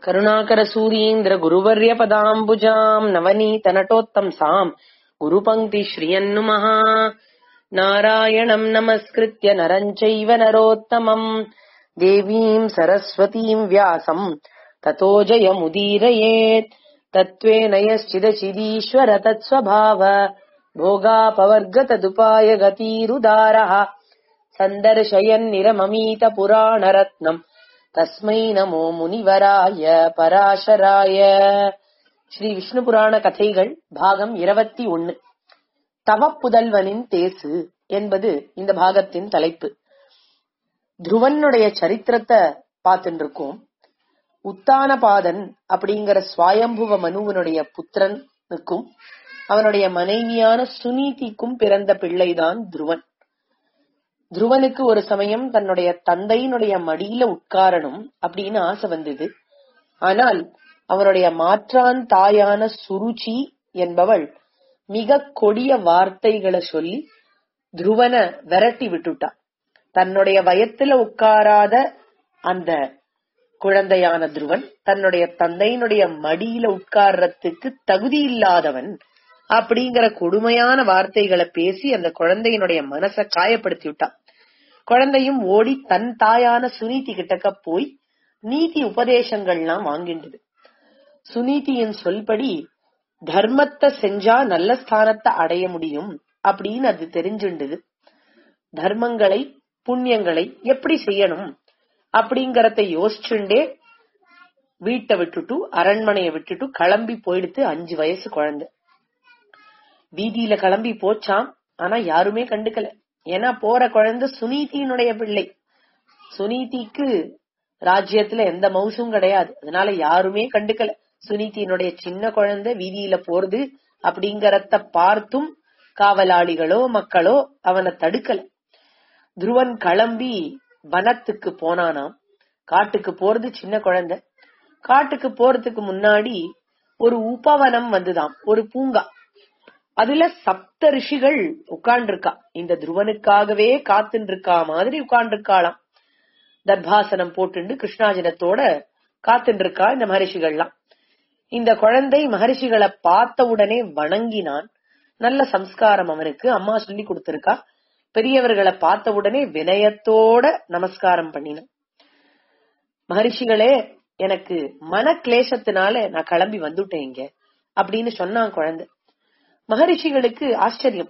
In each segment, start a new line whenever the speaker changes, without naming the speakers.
करुणाकरसूरीन्द्र गुरुवर्यपदाम्बुजाम् नवनीतनटोत्तंसाम् गुरुपङ्क्तिश्रियन्नुमः नारायणम् नमस्कृत्य नरम् चैव नरोत्तमम् देवीम् सरस्वतीम् व्यासम् ततो जयमुदीरयेत् तत्त्वेन यश्चिदचिदीश्वर तत्स्वभाव भोगापवर्गतदुपाय गतीरुदारः सन्दर्शयन्निरममीतपुराणरत्नम् तस्मै नमो முனிவராய பராசராய ஸ்ரீ விஷ்ணு புராண கதைகள் பாகம் இருபத்தி ஒன்னு தவப்புதல்வனின் தேசு என்பது இந்த பாகத்தின் தலைப்பு துருவனுடைய சரித்திரத்தை பார்த்துட்டு இருக்கோம் உத்தானபாதன் அப்படிங்கிற சுவாயம்புவ மனுவனுடைய புத்திரனுக்கும் அவனுடைய மனைவியான சுனீதிக்கும் பிறந்த பிள்ளைதான் துருவன் துருவனுக்கு ஒரு சமயம் தன்னுடைய தந்தையினுடைய மடியில உட்காரணும் அப்படின்னு ஆசை வந்தது ஆனால் அவனுடைய மாற்றான் தாயான சுருச்சி என்பவள் மிக கொடிய வார்த்தைகளை சொல்லி துருவனை விரட்டி விட்டுட்டா தன்னுடைய வயத்துல உட்காராத அந்த குழந்தையான துருவன் தன்னுடைய தந்தையினுடைய மடியில உட்கார்றதுக்கு தகுதி இல்லாதவன் அப்படிங்கிற கொடுமையான வார்த்தைகளை பேசி அந்த குழந்தையினுடைய மனச காயப்படுத்தி விட்டான் குழந்தையும் ஓடி தன் தாயான சுனீதி கிட்டக்க போய் நீதி உபதேசங்கள்லாம் வாங்கின்றது சுனீதியின் சொல்படி தர்மத்தை செஞ்சா நல்ல ஸ்தானத்தை அடைய முடியும் அப்படின்னு அது தெரிஞ்சுண்டது தர்மங்களை புண்ணியங்களை எப்படி செய்யணும் அப்படிங்கறத யோசிச்சுண்டே வீட்டை விட்டுட்டு அரண்மனையை விட்டுட்டு கிளம்பி போயிடுத்து அஞ்சு வயசு குழந்தை வீதியில கிளம்பி போச்சாம் ஆனா யாருமே கண்டுக்கல ஏன்னா போற குழந்தை சுனீதியினுடைய பிள்ளை சுனீதிக்கு ராஜ்யத்துல எந்த மவுசும் கிடையாது அதனால யாருமே கண்டுக்கல சுனீதியினுடைய சின்ன குழந்தை வீதியில போறது அப்படிங்கறத பார்த்தும் காவலாளிகளோ மக்களோ அவனை தடுக்கல துருவன் கிளம்பி வனத்துக்கு போனானாம் காட்டுக்கு போறது சின்ன குழந்தை காட்டுக்கு போறதுக்கு முன்னாடி ஒரு உபவனம் வந்துதாம் ஒரு பூங்கா அதுல சப்த ரிஷிகள் உட்கார்ந்துருக்கா இந்த துருவனுக்காகவே காத்துட்டு இருக்கா மாதிரி உட்கார்ந்துருக்காளாம் தர்பாசனம் போட்டுண்டு கிருஷ்ணாஜனத்தோட காத்துட்டு இருக்கா இந்த மகரிஷிகள்லாம் இந்த குழந்தை மகரிஷிகளை பார்த்த உடனே வணங்கினான் நல்ல சம்ஸ்காரம் அவனுக்கு அம்மா சொல்லி கொடுத்திருக்கா பெரியவர்களை பார்த்த உடனே வினயத்தோட நமஸ்காரம் பண்ணினான் மகரிஷிகளே எனக்கு மன கிளேசத்தினால நான் கிளம்பி வந்துட்டேன் இங்க அப்படின்னு சொன்னான் குழந்தை மகரிஷிகளுக்கு ஆச்சரியம்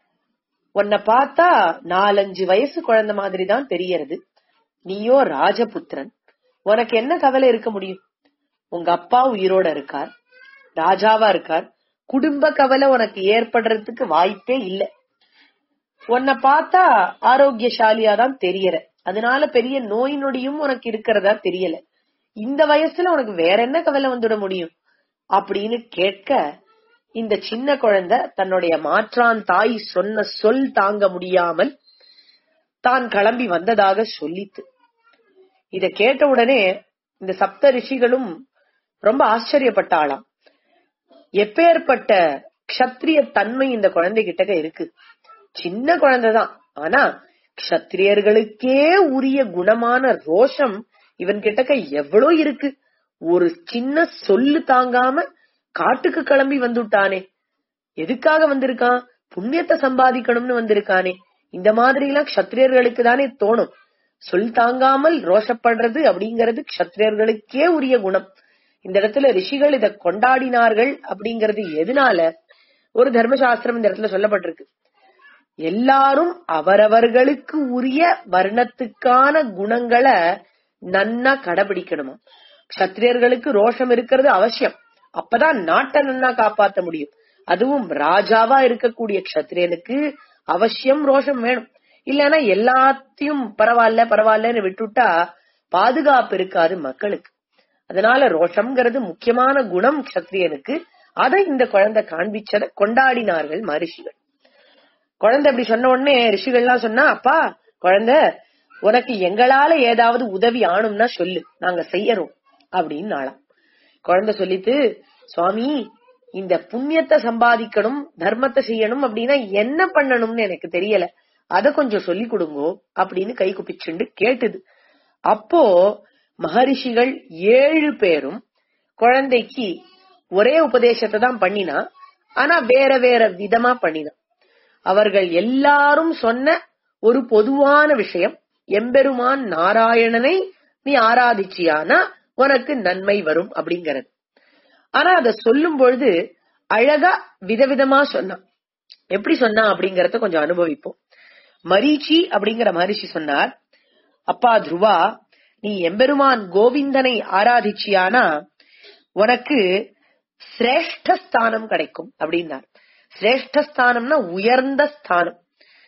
உன்னை பார்த்தா நாலஞ்சு வயசு குழந்தை மாதிரி தான் தெரியறது நீயோ ராஜபுத்திரன் உனக்கு என்ன கவலை இருக்க முடியும் உங்க அப்பா உயிரோட இருக்கார் ராஜாவா இருக்கார் குடும்ப கவலை உனக்கு ஏற்படுறதுக்கு வாய்ப்பே இல்ல உன்னை பார்த்தா ஆரோக்கியசாலியா தான் தெரியற அதனால பெரிய நோய் நொடியும் உனக்கு இருக்கிறதா தெரியல இந்த வயசுல உனக்கு வேற என்ன கவலை வந்துட முடியும் அப்படின்னு கேட்க இந்த சின்ன குழந்தை தன்னுடைய மாற்றான் தாய் சொன்ன சொல் தாங்க முடியாமல் தான் கிளம்பி வந்ததாக சொல்லித்து இத கேட்ட உடனே இந்த சப்த ரிஷிகளும் ரொம்ப ஆச்சரியப்பட்டாளாம் எப்பேற்பட்ட க்ஷத்ரிய தன்மை இந்த குழந்தை கிட்டக்க இருக்கு சின்ன குழந்தைதான் ஆனா க்ஷத்ரியர்களுக்கே உரிய குணமான ரோஷம் இவன் கிட்டக்க எவ்வளவு இருக்கு ஒரு சின்ன சொல்லு தாங்காம காட்டுக்கு கிளம்பி வந்துட்டானே எதுக்காக வந்திருக்கான் புண்ணியத்தை சம்பாதிக்கணும்னு வந்திருக்கானே இந்த மாதிரி எல்லாம் கத்திரியர்களுக்கு தானே தோணும் சொல் தாங்காமல் ரோஷப்படுறது அப்படிங்கறது கத்திரியர்களுக்கே உரிய குணம் இந்த இடத்துல ரிஷிகள் இத கொண்டாடினார்கள் அப்படிங்கறது எதனால ஒரு தர்மசாஸ்திரம் இந்த இடத்துல சொல்லப்பட்டிருக்கு எல்லாரும் அவரவர்களுக்கு உரிய வர்ணத்துக்கான குணங்களை நன்னா கடைபிடிக்கணுமா கத்திரியர்களுக்கு ரோஷம் இருக்கிறது அவசியம் அப்பதான் நாட்டை நன்னா காப்பாத்த முடியும் அதுவும் ராஜாவா இருக்கக்கூடிய கஷத்திரியனுக்கு அவசியம் ரோஷம் வேணும் இல்லன்னா எல்லாத்தையும் பரவாயில்ல பரவாயில்லன்னு விட்டுட்டா பாதுகாப்பு இருக்காது மக்களுக்கு அதனால ரோஷம்ங்கிறது முக்கியமான குணம் கஷத்திரியனுக்கு அதை இந்த குழந்தை காண்பிச்சதை கொண்டாடினார்கள் மகரிஷிகள் குழந்தை அப்படி சொன்ன உடனே ரிஷிகள்லாம் சொன்னா அப்பா குழந்தை உனக்கு எங்களால ஏதாவது உதவி ஆணும்னா சொல்லு நாங்க செய்யறோம் அப்படின்னு நாளாம் குழந்தை சொல்லிட்டு சுவாமி இந்த புண்ணியத்தை சம்பாதிக்கணும் தர்மத்தை செய்யணும் அப்படின்னா என்ன பண்ணணும்னு எனக்கு தெரியல அத கொஞ்சம் சொல்லி கொடுங்கோ அப்படின்னு கை குப்பிச்சுண்டு கேட்டுது அப்போ மகரிஷிகள் ஏழு பேரும் குழந்தைக்கு ஒரே உபதேசத்தை தான் பண்ணினா ஆனா வேற வேற விதமா பண்ணினா அவர்கள் எல்லாரும் சொன்ன ஒரு பொதுவான விஷயம் எம்பெருமான் நாராயணனை நீ ஆராதிச்சியானா உனக்கு நன்மை வரும் அப்படிங்கறது ஆனா அத சொல்லும் பொழுது அழகா விதவிதமா சொன்னான் எப்படி சொன்னா அப்படிங்கறத கொஞ்சம் அனுபவிப்போம் மரீச்சி அப்படிங்கிற மகரிஷி சொன்னார் அப்பா துருவா நீ எம்பெருமான் கோவிந்தனை ஆராதிச்சியானா உனக்கு சிரேஷ்ட ஸ்தானம் கிடைக்கும் அப்படின்னார் சிரேஷ்ட ஸ்தானம்னா உயர்ந்த ஸ்தானம்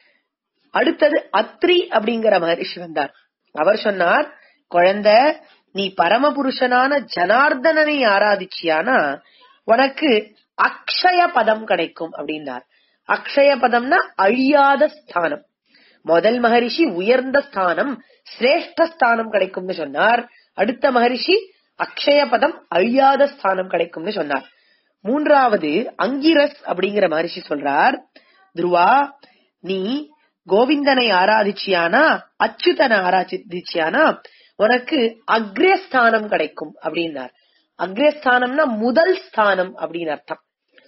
அடுத்தது அத்ரி அப்படிங்கிற மகரிஷி வந்தார் அவர் சொன்னார் குழந்தை நீ பரமபுருஷனான ஜனார்தனனை ஆராதிச்சியானா உனக்கு அக்ஷய பதம் கிடைக்கும் அப்படின்னார் அக்ஷய பதம்னா அழியாத ஸ்தானம் முதல் மகரிஷி உயர்ந்த ஸ்தானம் சிரேஷ்ட ஸ்தானம் கிடைக்கும்னு சொன்னார் அடுத்த மகரிஷி அக்ஷய பதம் அழியாத ஸ்தானம் கிடைக்கும்னு சொன்னார் மூன்றாவது அங்கிரஸ் அப்படிங்கிற மகரிஷி சொல்றார் துருவா நீ கோவிந்தனை ஆராதிச்சியானா அச்சுதனை ஆராதிச்சியானா உனக்கு அக்ரஸ்தானம் கிடைக்கும் அப்படின்னார் அக்ரஸ்தானம்னா முதல் ஸ்தானம் அப்படின்னு அர்த்தம்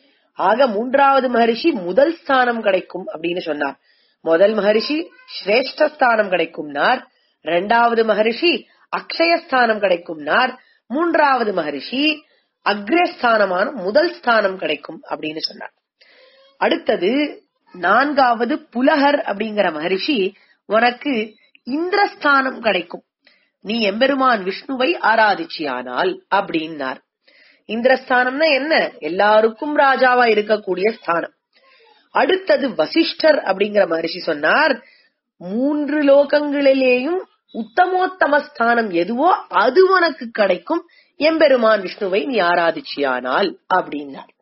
ஆக மூன்றாவது மகரிஷி முதல் ஸ்தானம் கிடைக்கும் அப்படின்னு சொன்னார் முதல் மகரிஷி சிரேஷ்ட ஸ்தானம் கிடைக்கும்னார் இரண்டாவது மகரிஷி அக்ஷயஸ்தானம் கிடைக்கும்னார் மூன்றாவது மகரிஷி அக்ரஸ்தானமான முதல் ஸ்தானம் கிடைக்கும் அப்படின்னு சொன்னார் அடுத்தது நான்காவது புலகர் அப்படிங்கிற மகரிஷி உனக்கு இந்திரஸ்தானம் கிடைக்கும் நீ எம்பெருமான் விஷ்ணுவை ஆராதிச்சியானால் அப்படின்னார் இந்திரஸ்தானம்னா என்ன எல்லாருக்கும் ராஜாவா இருக்கக்கூடிய ஸ்தானம் அடுத்தது வசிஷ்டர் அப்படிங்கிற மகரிஷி சொன்னார் மூன்று லோகங்களிலேயும் உத்தமோத்தம ஸ்தானம் எதுவோ அது உனக்கு கிடைக்கும் எம்பெருமான் விஷ்ணுவை நீ ஆராதிச்சியானால் அப்படின்னார்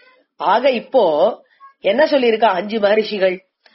ஆக இப்போ என்ன சொல்லியிருக்கா அஞ்சு மகரிஷிகள்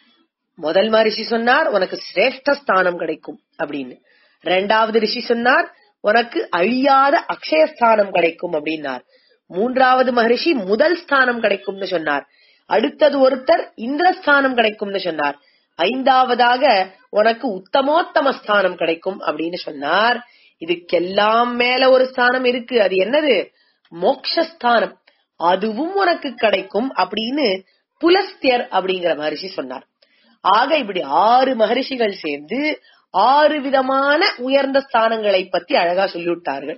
முதல் மகரிஷி சொன்னார் உனக்கு சிரேஷ்ட ஸ்தானம் கிடைக்கும் அப்படின்னு ரெண்டாவது ரிஷி சொன்னார் உனக்கு அழியாத அக்ஷயஸ்தானம் கிடைக்கும் அப்படின்னார் மூன்றாவது மகரிஷி முதல் ஸ்தானம் கிடைக்கும்னு சொன்னார் அடுத்தது ஒருத்தர் இந்திரஸ்தானம் கிடைக்கும்னு சொன்னார் ஐந்தாவதாக உனக்கு உத்தமோத்தம ஸ்தானம் கிடைக்கும் அப்படின்னு சொன்னார் இதுக்கெல்லாம் மேல ஒரு ஸ்தானம் இருக்கு அது என்னது மோக்ஷஸ்தானம் அதுவும் உனக்கு கிடைக்கும் அப்படின்னு புலஸ்தியர் அப்படிங்கிற மகரிஷி சொன்னார் ஆக இப்படி ஆறு மகரிஷிகள் சேர்ந்து ஆறு விதமான உயர்ந்த ஸ்தானங்களை பத்தி அழகா சொல்லிவிட்டார்கள்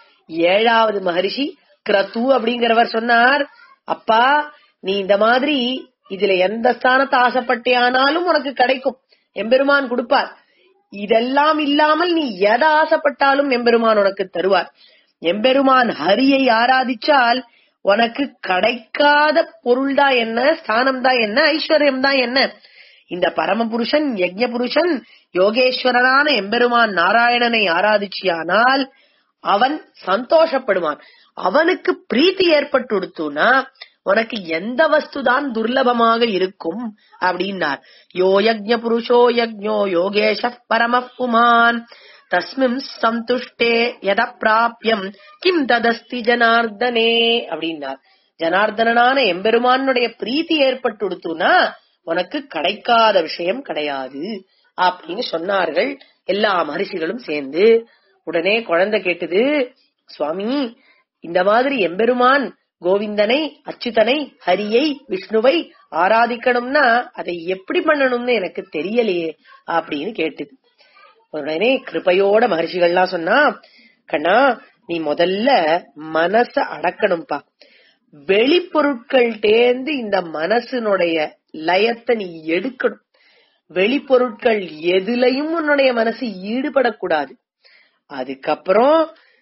ஏழாவது மகரிஷி கிரத்து அப்படிங்கிறவர் சொன்னார் அப்பா நீ இந்த மாதிரி இதுல எந்த ஸ்தானத்தை ஆசைப்பட்டியானாலும் உனக்கு கிடைக்கும் எம்பெருமான் கொடுப்பார் இதெல்லாம் இல்லாமல் நீ எதை ஆசைப்பட்டாலும் எம்பெருமான் உனக்கு தருவார் எம்பெருமான் ஹரியை ஆராதிச்சால் உனக்கு கிடைக்காத பொருள் தான் என்ன ஸ்தானம் தான் என்ன ஐஸ்வர்யம் தான் என்ன இந்த பரமபுருஷன் யஜ்ய புருஷன் யோகேஸ்வரனான எம்பெருமான் நாராயணனை ஆராதிச்சியானால் அவன் சந்தோஷப்படுவான் அவனுக்கு பிரீத்தி ஏற்பட்டுடுத்துனா உனக்கு எந்த வஸ்துதான் துர்லபமாக இருக்கும் அப்படின்னார் யோ யஜ்ய புருஷோ யஜ்ஞோ யோகேஷ பரம புமான் தஸ்மிம் சந்துஷ்டே எத பிராபியம் கிம் ததஸ்தி ஜனார்தனே அப்படின்னார் ஜனார்தனனான எம்பெருமானுடைய பிரீத்தி ஏற்பட்டுடுத்துனா உனக்கு கிடைக்காத விஷயம் கிடையாது அப்படின்னு சொன்னார்கள் எல்லா மகரிஷிகளும் சேர்ந்து உடனே குழந்தை கேட்டது சுவாமி இந்த மாதிரி எம்பெருமான் கோவிந்தனை அச்சுதனை ஹரியை விஷ்ணுவை ஆராதிக்கணும்னா அதை எப்படி பண்ணணும்னு எனக்கு தெரியலையே அப்படின்னு கேட்டுது உடனே கிருபையோட மகர்ஷிகள்லாம் சொன்னா கண்ணா நீ முதல்ல மனச அடக்கணும்பா வெளிப்பொருட்கள் தேர்ந்து இந்த மனசினுடைய லயத்தை நீ எடுக்கணும் வெளிப்பொருட்கள் எதுலயும் உன்னுடைய மனசு ஈடுபடக்கூடாது அதுக்கப்புறம்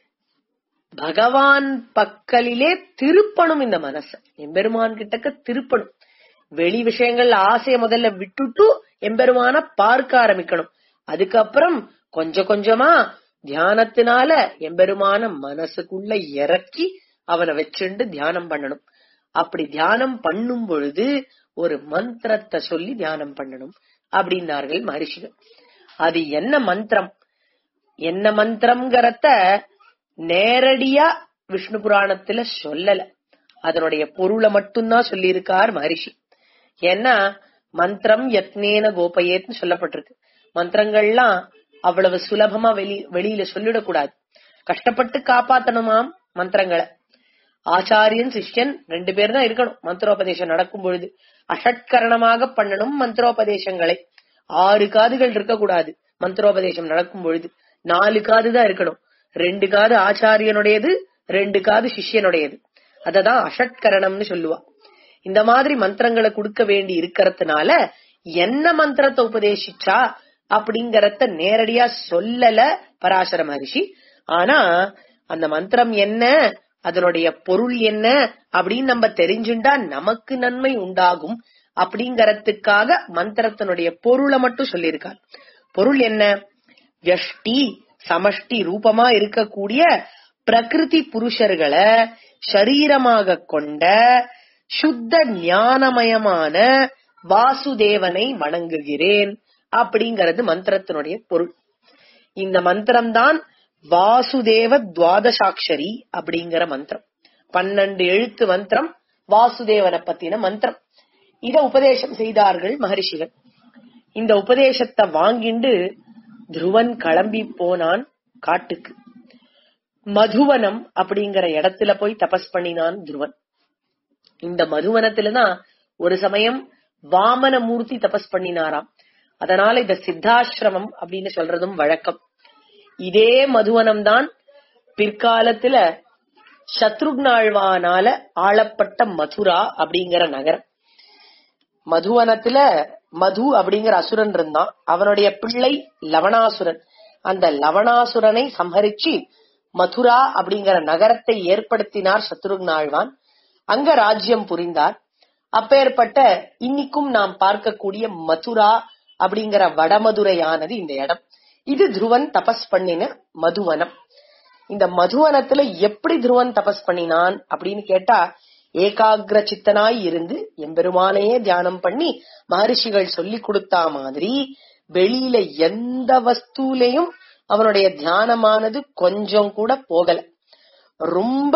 பகவான் பக்கலிலே திருப்பணும் இந்த மனச எம்பெருமான் கிட்டக்க திருப்பணும் வெளி விஷயங்கள் ஆசைய முதல்ல விட்டுட்டு எம்பெருமான பார்க்க ஆரம்பிக்கணும் அதுக்கப்புறம் கொஞ்சம் கொஞ்சமா தியானத்தினால எம்பெருமான மனசுக்குள்ள இறக்கி அவனை வச்சுண்டு தியானம் பண்ணணும் அப்படி தியானம் பண்ணும் பொழுது ஒரு மந்திரத்தை சொல்லி தியானம் பண்ணணும் அப்படின்னார்கள் மகரிஷிகள் அது என்ன மந்திரம் என்ன மந்திரம்ங்கிறத நேரடியா விஷ்ணு புராணத்துல சொல்லல அதனுடைய பொருளை மட்டும்தான் சொல்லியிருக்கார் மகரிஷி ஏன்னா மந்திரம் யத்னேன கோபயேத்னு சொல்லப்பட்டிருக்கு மந்திரங்கள்லாம் அவ்வளவு சுலபமா வெளி வெளியில சொல்லிடக்கூடாது கஷ்டப்பட்டு காப்பாத்தணுமாம் மந்திரங்களை ஆச்சாரியன் சிஷ்யன் ரெண்டு பேர் தான் இருக்கணும் மந்திரோபதேசம் நடக்கும் பொழுது அஷட்கரணமாக பண்ணணும் மந்திரோபதேசங்களை ஆறு காதுகள் இருக்கக்கூடாது மந்திரோபதேசம் நடக்கும் பொழுது நாலு காது தான் இருக்கணும் ரெண்டு காது ஆச்சாரியனுடையது ரெண்டு காது சிஷ்யனுடையது அததான் அஷட்கரணம்னு சொல்லுவா இந்த மாதிரி மந்திரங்களை கொடுக்க வேண்டி இருக்கிறதுனால என்ன மந்திரத்தை உபதேசிச்சா அப்படிங்கறத நேரடியா சொல்லல பராசர மகரிஷி ஆனா அந்த மந்திரம் என்ன அதனுடைய பொருள் என்ன அப்படின்னு நம்ம தெரிஞ்சுண்டா நமக்கு நன்மை உண்டாகும் அப்படிங்கறதுக்காக மந்திரத்தினுடைய பொருளை மட்டும் சொல்லியிருக்கார் பொருள் என்ன வியஷ்டி சமஷ்டி ரூபமா இருக்கக்கூடிய பிரகிருதி புருஷர்களை சரீரமாக கொண்ட சுத்த ஞானமயமான வாசுதேவனை வணங்குகிறேன் அப்படிங்கறது மந்திரத்தினுடைய பொருள் இந்த மந்திரம்தான் வாசுதேவ துவாதசாட்சரி அப்படிங்கிற மந்திரம் பன்னெண்டு எழுத்து மந்திரம் வாசுதேவனை பத்தின மந்திரம் இத உபதேசம் செய்தார்கள் மகரிஷிகள் இந்த உபதேசத்தை வாங்கிண்டு துருவன் கிளம்பி போனான் காட்டுக்கு மதுவனம் அப்படிங்கிற இடத்துல போய் தபஸ் பண்ணினான் துருவன் இந்த மதுவனத்துலதான் ஒரு சமயம் வாமன மூர்த்தி தபஸ் பண்ணினாராம் அதனால இத சித்தாசிரமம் அப்படின்னு சொல்றதும் வழக்கம் இதே மதுவனம் தான் பிற்காலத்துல சத்ருக்னாழ்வானால ஆளப்பட்ட மதுரா அப்படிங்கிற நகரம் மதுவனத்துல மது அப்படிங்கிற அசுரன் இருந்தான் அவனுடைய பிள்ளை லவணாசுரன் அந்த லவணாசுரனை சம்ஹரிச்சு மதுரா அப்படிங்கிற நகரத்தை ஏற்படுத்தினார் சத்ருக்னாழ்வான் அங்க ராஜ்யம் புரிந்தார் அப்பேற்பட்ட இன்னிக்கும் நாம் பார்க்கக்கூடிய மதுரா அப்படிங்கிற வடமதுரையானது இந்த இடம் இது துருவன் தபஸ் பண்ணின மதுவனம் இந்த மதுவனத்துல எப்படி துருவன் தபஸ் பண்ணினான் அப்படின்னு கேட்டா ஏகாகிர சித்தனாய் இருந்து எம்பெருமானையே தியானம் பண்ணி மகரிஷிகள் சொல்லி கொடுத்தா மாதிரி வெளியில எந்த வஸ்துலையும் அவனுடைய தியானமானது கொஞ்சம் கூட போகல ரொம்ப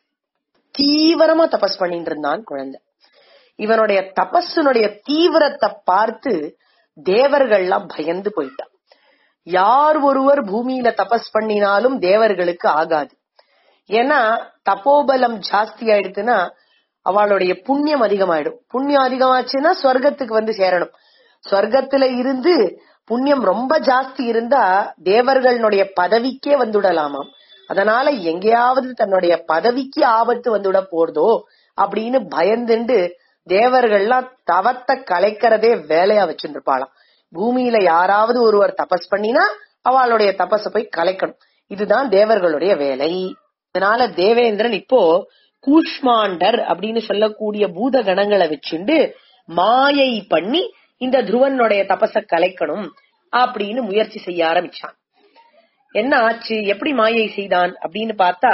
தீவிரமா தபஸ் பண்ணிட்டு இருந்தான் குழந்தை இவனுடைய தபஸுனுடைய தீவிரத்தை பார்த்து தேவர்கள்லாம் பயந்து போயிட்டான் யார் ஒருவர் பூமியில தபஸ் பண்ணினாலும் தேவர்களுக்கு ஆகாது ஏன்னா தபோபலம் ஜாஸ்தி ஆயிடுச்சுன்னா அவளுடைய புண்ணியம் அதிகமாயிடும் புண்ணியம் அதிகமாச்சுன்னா ஸ்வர்க்கத்துக்கு வந்து சேரணும் ஸ்வர்க்கத்துல இருந்து புண்ணியம் ரொம்ப ஜாஸ்தி இருந்தா தேவர்களுடைய பதவிக்கே வந்துடலாமாம் அதனால எங்கேயாவது தன்னுடைய பதவிக்கு ஆபத்து வந்துட போறதோ அப்படின்னு பயந்துண்டு தேவர்கள்லாம் தவத்தை கலைக்கிறதே வேலையா வச்சுருப்பாளாம் பூமியில யாராவது ஒருவர் தபஸ் பண்ணினா அவளுடைய தபஸ போய் கலைக்கணும் இதுதான் தேவர்களுடைய வேலை அதனால தேவேந்திரன் இப்போ கூஷ்மாண்டர் அப்படின்னு சொல்லக்கூடிய பூத கணங்களை வச்சுண்டு மாயை பண்ணி இந்த துருவனுடைய தபஸ கலைக்கணும் அப்படின்னு முயற்சி செய்ய ஆரம்பிச்சான் என்ன ஆச்சு எப்படி மாயை செய்தான் அப்படின்னு பார்த்தா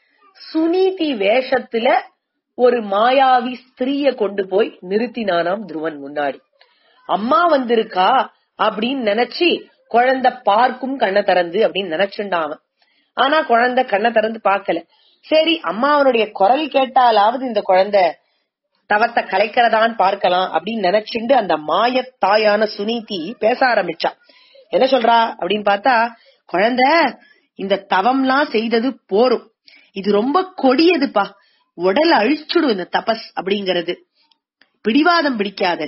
சுனீதி வேஷத்துல ஒரு மாயாவி ஸ்திரீய கொண்டு போய் நிறுத்தினானாம் துருவன் முன்னாடி அம்மா வந்திருக்கா அப்படின்னு நினைச்சு குழந்தை பார்க்கும் கண்ணை திறந்து அப்படின்னு நினைச்சுண்டான் ஆனா குழந்தை கண்ணை திறந்து பார்க்கல சரி அம்மாவனுடைய குரல் கேட்டாலாவது இந்த குழந்தை தவத்தை கலைக்கிறதான்னு பார்க்கலாம் அப்படின்னு நினைச்சுண்டு அந்த மாயத்தாயான சுனீதி பேச ஆரம்பிச்சா என்ன சொல்றா அப்படின்னு பார்த்தா குழந்தை இந்த தவம்லாம் செய்தது போரும் இது ரொம்ப கொடியதுப்பா உடல் அழிச்சுடும் இந்த தபஸ் அப்படிங்கறது பிடிவாதம் பிடிக்காத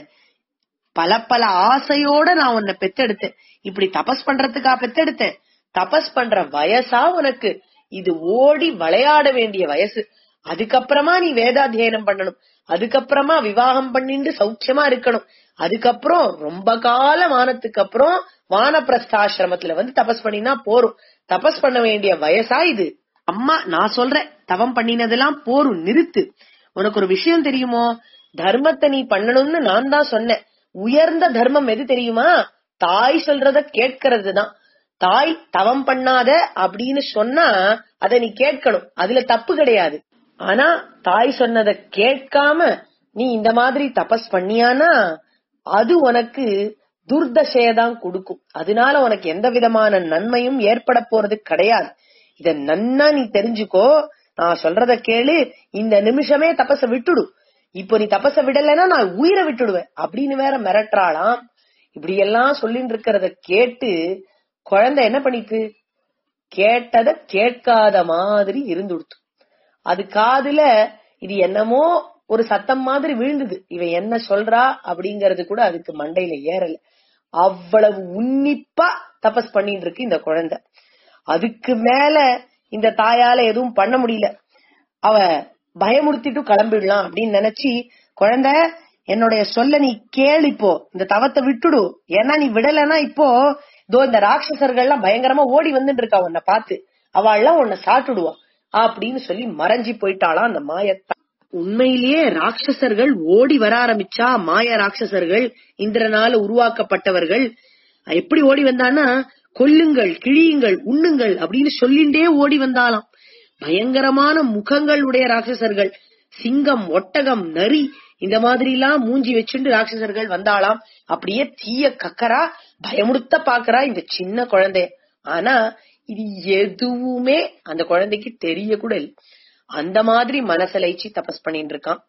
பல பல ஆசையோட நான் உன்னை பெத்தெடுத்தேன் இப்படி தபஸ் பண்றதுக்கா பெத்தெடுத்தேன் தபஸ் பண்ற வயசா உனக்கு இது ஓடி விளையாட வேண்டிய வயசு அதுக்கப்புறமா நீ வேதாத்தியனம் பண்ணணும் அதுக்கப்புறமா விவாகம் பண்ணிட்டு சௌக்கியமா இருக்கணும் அதுக்கப்புறம் ரொம்ப காலம் ஆனதுக்கு அப்புறம் வானப்பிரஸ்தாசிரமத்துல வந்து தபஸ் பண்ணினா போரும் தபஸ் பண்ண வேண்டிய வயசா இது அம்மா நான் சொல்றேன் தவம் பண்ணினதெல்லாம் போரும் நிறுத்து உனக்கு ஒரு விஷயம் தெரியுமோ தர்மத்தை நீ பண்ணணும்னு நான் தான் சொன்னேன் உயர்ந்த தர்மம் எது தெரியுமா தாய் சொல்றத கேட்கறது தான் தாய் தவம் பண்ணாத அப்படின்னு சொன்னா அத நீ கேட்கணும் அதுல தப்பு கிடையாது ஆனா தாய் சொன்னதை கேட்காம நீ இந்த மாதிரி தபஸ் பண்ணியானா அது உனக்கு துர்தசையதான் கொடுக்கும் அதனால உனக்கு எந்த விதமான நன்மையும் ஏற்பட போறது கிடையாது இத நன்னா நீ தெரிஞ்சுக்கோ நான் சொல்றத கேளு இந்த நிமிஷமே தபஸ விட்டுடு இப்போ நீ தபஸ விடலைன்னா நான் உயிரை விட்டுடுவேன் அப்படின்னு வேற மிரட்டுறாளாம் இப்படி எல்லாம் சொல்லிட்டு இருக்கிறத கேட்டு குழந்தை என்ன பண்ணிட்டு கேட்டத கேட்காத மாதிரி இருந்து கொடுத்து அது காதுல இது என்னமோ ஒரு சத்தம் மாதிரி விழுந்தது இவன் என்ன சொல்றா அப்படிங்கறது கூட அதுக்கு மண்டையில ஏறல அவ்வளவு உன்னிப்பா தபஸ் பண்ணிட்டு இருக்கு இந்த குழந்தை அதுக்கு மேல இந்த தாயால எதுவும் பண்ண முடியல அவ பயமுறுத்திட்டு கிளம்பிடலாம் அப்படின்னு நினைச்சு குழந்தை என்னுடைய சொல்ல நீ கேளு இப்போ இந்த தவத்தை விட்டுடு ஏன்னா நீ விடலைன்னா இப்போ இதோ இந்த ராட்சசர்கள்லாம் பயங்கரமா ஓடி வந்துட்டு இருக்கா உன்னை பார்த்து அவள்லாம் உன்னை சாப்பிட்டுடுவா அப்படின்னு சொல்லி மறைஞ்சு போயிட்டாளாம் அந்த மாயத்தா உண்மையிலேயே ராட்சசர்கள் ஓடி வர ஆரம்பிச்சா மாய ராட்சசர்கள் இந்திரனால உருவாக்கப்பட்டவர்கள் எப்படி ஓடி வந்தான்னா கொல்லுங்கள் கிழியுங்கள் உண்ணுங்கள் அப்படின்னு சொல்லிண்டே ஓடி வந்தாலாம் பயங்கரமான முகங்கள் உடைய ராட்சசர்கள் சிங்கம் ஒட்டகம் நரி இந்த மாதிரி எல்லாம் மூஞ்சி வச்சுட்டு ராட்சசர்கள் வந்தாலாம் அப்படியே தீய கக்கரா பயமுடுத்த பாக்குறா இந்த சின்ன குழந்தைய ஆனா இது எதுவுமே அந்த குழந்தைக்கு தெரிய கூட இல்லை அந்த மாதிரி மனசலைச்சு தபஸ் பண்ணிட்டு இருக்கான்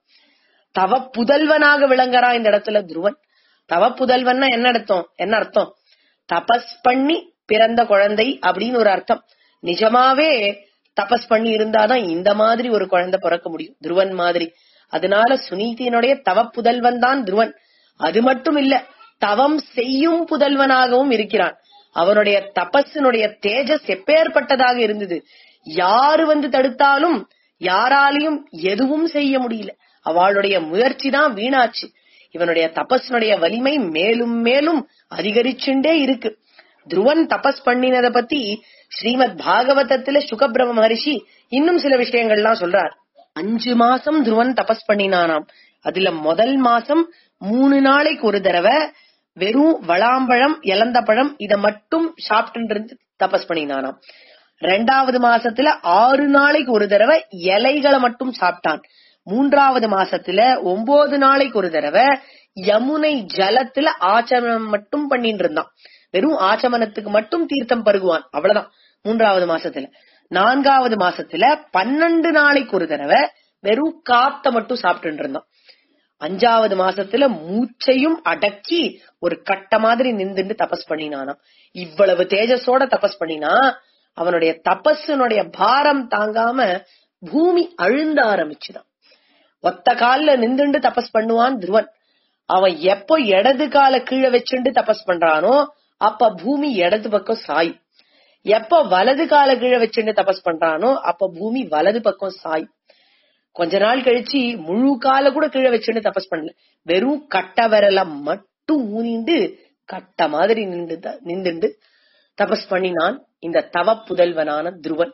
தவ புதல்வனாக விளங்குறான் இந்த இடத்துல துருவன் தவ புதல்வன்னா என்ன அர்த்தம் என்ன அர்த்தம் தபஸ் பண்ணி பிறந்த குழந்தை அப்படின்னு ஒரு அர்த்தம் நிஜமாவே தபஸ் பண்ணி இருந்தாதான் இந்த மாதிரி ஒரு குழந்தை பிறக்க முடியும் துருவன் மாதிரி அதனால சுனீதியினுடைய தவ புதல்வன் தான் துருவன் அது மட்டும் இல்ல தவம் செய்யும் புதல்வனாகவும் இருக்கிறான் அவனுடைய தபஸினுடைய தேஜஸ் எப்பேற்பட்டதாக இருந்தது யாரு வந்து தடுத்தாலும் யாராலையும் எதுவும் செய்ய முடியல அவளுடைய முயற்சி தான் வீணாச்சு இவனுடைய தபஸினுடைய வலிமை மேலும் மேலும் அதிகரிச்சுட்டே இருக்கு துருவன் தபஸ் பண்ணினத பத்தி ஸ்ரீமத் பாகவதத்துல சுகபிரம மகரிஷி இன்னும் சில விஷயங்கள்லாம் சொல்றார் அஞ்சு மாசம் துருவன் தபஸ் பண்ணினானாம் அதுல முதல் மாசம் மூணு நாளைக்கு ஒரு தடவை வெறும் வளாம்பழம் இலந்த பழம் இத மட்டும் சாப்பிட்டு இருந்து தபஸ் பண்ணினானாம் ரெண்டாவது மாசத்துல ஆறு நாளைக்கு ஒரு தடவை இலைகளை மட்டும் சாப்பிட்டான் மூன்றாவது மாசத்துல ஒன்பது நாளைக்கு ஒரு தடவை யமுனை ஜலத்துல ஆச்சமனம் மட்டும் பண்ணிட்டு இருந்தான் வெறும் ஆச்சமனத்துக்கு மட்டும் தீர்த்தம் பருகுவான் அவ்வளவுதான் மூன்றாவது மாசத்துல நான்காவது மாசத்துல பன்னெண்டு நாளைக்கு ஒரு தடவை வெறும் காத்த மட்டும் சாப்பிட்டு இருந்தான் அஞ்சாவது மாசத்துல மூச்சையும் அடக்கி ஒரு கட்ட மாதிரி நின்றுண்டு தபஸ் பண்ணினானாம் இவ்வளவு தேஜஸோட தபஸ் பண்ணினா அவனுடைய தபஸுனுடைய பாரம் தாங்காம பூமி அழுந்த ஆரம்பிச்சுதான் ஒத்த கால்ல நின்றுண்டு தபஸ் பண்ணுவான் துருவன் அவன் எப்போ இடது கால கீழே வச்சுண்டு தபஸ் பண்றானோ அப்ப பூமி இடது பக்கம் சாய் எப்ப வலது கால கீழே வச்சுண்டு தபஸ் பண்றானோ அப்ப பூமி வலது பக்கம் சாய் கொஞ்ச நாள் கழிச்சு முழு கால கூட கீழே வச்சுட்டு தபஸ் பண்ணல வெறும் கட்ட விரல மட்டும் ஊனிண்டு கட்ட மாதிரி நின்று நின்றுண்டு தபஸ் பண்ணினான் இந்த தவ புதல்வனான துருவன்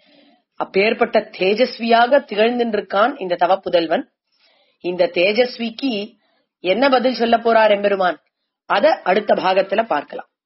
அப்பேற்பட்ட தேஜஸ்வியாக திகழ்ந்திருக்கான் இந்த தவ புதல்வன் இந்த தேஜஸ்விக்கு என்ன பதில் சொல்ல போறார் எம்பெருமான் அத அடுத்த பாகத்துல பார்க்கலாம்